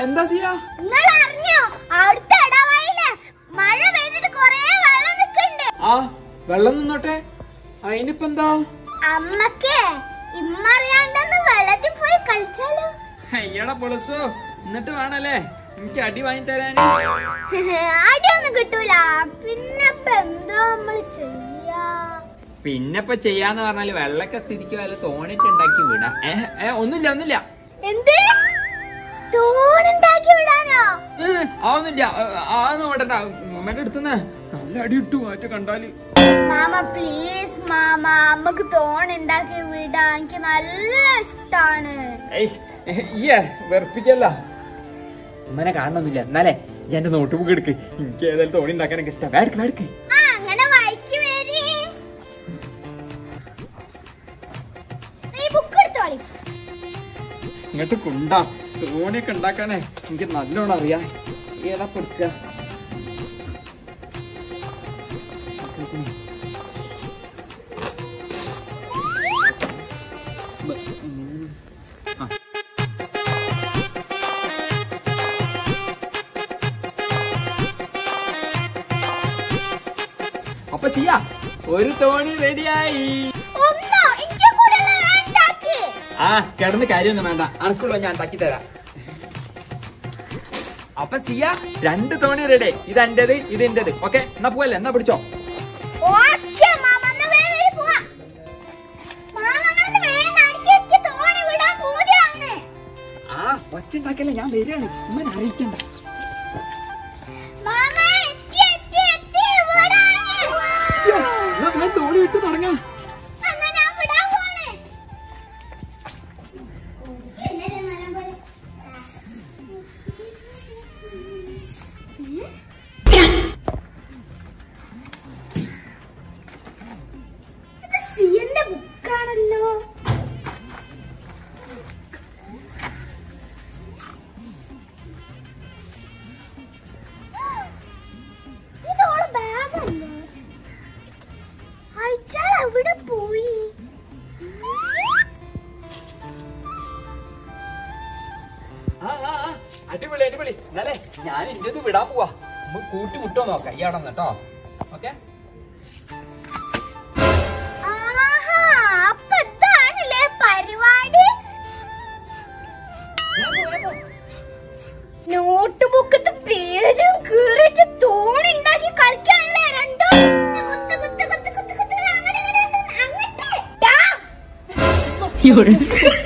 എന്താ ചെയ്യാ നിങ്ങൾ അറിഞ്ഞോ അവിടുത്തെ ഇടവയില് മഴ പെയ്തിട്ട് കൊറേ വെള്ളം നിക്കണ്ട് ആ വെള്ളം നിന്നോട്ടെ അതിനിപ്പോ എന്താ അമ്മക്ക് ഇമ്മറിയാണ്ടെന്ന് വെള്ളത്തിൽ പോയി കളിച്ചാലോ അയ്യടാ പൊളസോ എന്നിട്ട് വേണല്ലേ എനിക്ക് അടി വാങ്ങി തരാൻ അടിയൊന്നും കിട്ടൂല പിന്നെ ഇപ്പൊ എന്താ നമ്മള് ചെയ്യാ പിന്നെ ഇപ്പൊ ചെയ്യാന്ന് പറഞ്ഞാല് വെള്ളൊക്കെ സ്ഥിതിക്ക് വല്ല തോണിട്ട് ഉണ്ടാക്കി വിടാം ഏ ഏ ഒന്നുമില്ല ഒന്നുമില്ല എന്ത് തോണുണ്ടാക്കി വിടാനോ ഏ, ആവുന്നില്ല ആന്ന് വിടണ്ട ഉമ്മന്റെ അടുത്തുനിന്ന് നല്ല അടി ഇട്ടു മാറ്റ കണ്ടാല് മാമ പ്ലീസ് മാമ അമ്മക്ക് തോണുണ്ടാക്കി വിടാ എനിക്ക് നല്ല ഇഷ്ടാണ് ഏയ്ഷ്, ഈയെ വെറുപ്പിക്കല്ല ഉമ്മനെ കാണണമെന്നില്ല എന്നാലേ ഞാൻ എന്റെ നോട്ട് ബുക്ക് എടുക്ക് എനിക്ക് ഏതായാലും തോണി ഉണ്ടാക്കാനൊക്കെ ഇഷ്ടം വേടക്ക് വേടക്ക് ആ അങ്ങനെ വായിക്ക് വരി ഈ ബുക്ക് എടുത്തോളി ഇങ്ങോട്ട് കൊണ്ടാ തോണിയൊക്കെ ഉണ്ടാക്കാനേ എനിക്ക് നല്ലോണം അറിയാം ഏതാ കൊടുക്ക അപ്പൊ ചെയ്യാ ഒരു തോണി റെഡിയായി ഒന്നോ എനിക്ക് കൂടെ വേണ്ടാക്കി ആ കിടന്ന് കാര്യമൊന്നും വേണ്ട അനക്കുള്ള ഞാൻ ഉണ്ടാക്കി തരാം അപ്പൊ സിയ രണ്ട് തോണി റെഡി ഇത് എന്റേത് ഇത് എന്റേത് ഓക്കെ എന്നാ പോവല്ലേ എന്നാ പിടിച്ചോ ഓക്കേ മാമ എന്നാ വേഗം വരി പോവാ മാമ അങ്ങനെ വേഗം നടുക്കി വെച്ച് തോണി വിടാൻ പൂതിയാണ് ആ ഒച്ചുണ്ടാക്കല്ലേ ഞാൻ വരികയാണ് ഉമ്മനെ അറിയിക്കണ്ട മാമ എത്തി എത്തി എത്തി ഇവിടാണ് യ്യോ, എന്നാ ഞാൻ തോണി വിട്ട് തുടങ്ങാം എന്നാ ഞാൻ വിടാൻ പോണേ എന്നല്ലേ മരം പോലെ ഇത് സിയന്റെ ബുക്കാണല്ലോ ഇതോളെ ബാഗല്ലേ അയച്ചാൽ എവിടെ പോയി ആ, ആ, ആ, അടിപൊളി അടിപൊളി എന്നാലേ ഞാൻ ഇന്റത് വിടാൻ പോവാ നമുക്ക് കൂട്ടിമുട്ടോ നോക്കാം ഈ അടന്ന് കേട്ടോ ഓക്കെ ആഹാ അപ്പൊ ഇതാണല്ലേ പരിപാടി നോട്ട് ബുക്കത്ത് പേജും കീറിട്ട് തോണുണ്ടാക്കി കളിക്കാനല്ലേ രണ്ടും കുത്ത് കുത്ത് കുത്ത് കുത്ത് കുത്ത് അങ്ങനെ അങ്ങനെ അങ്ങട്ട് ടാ.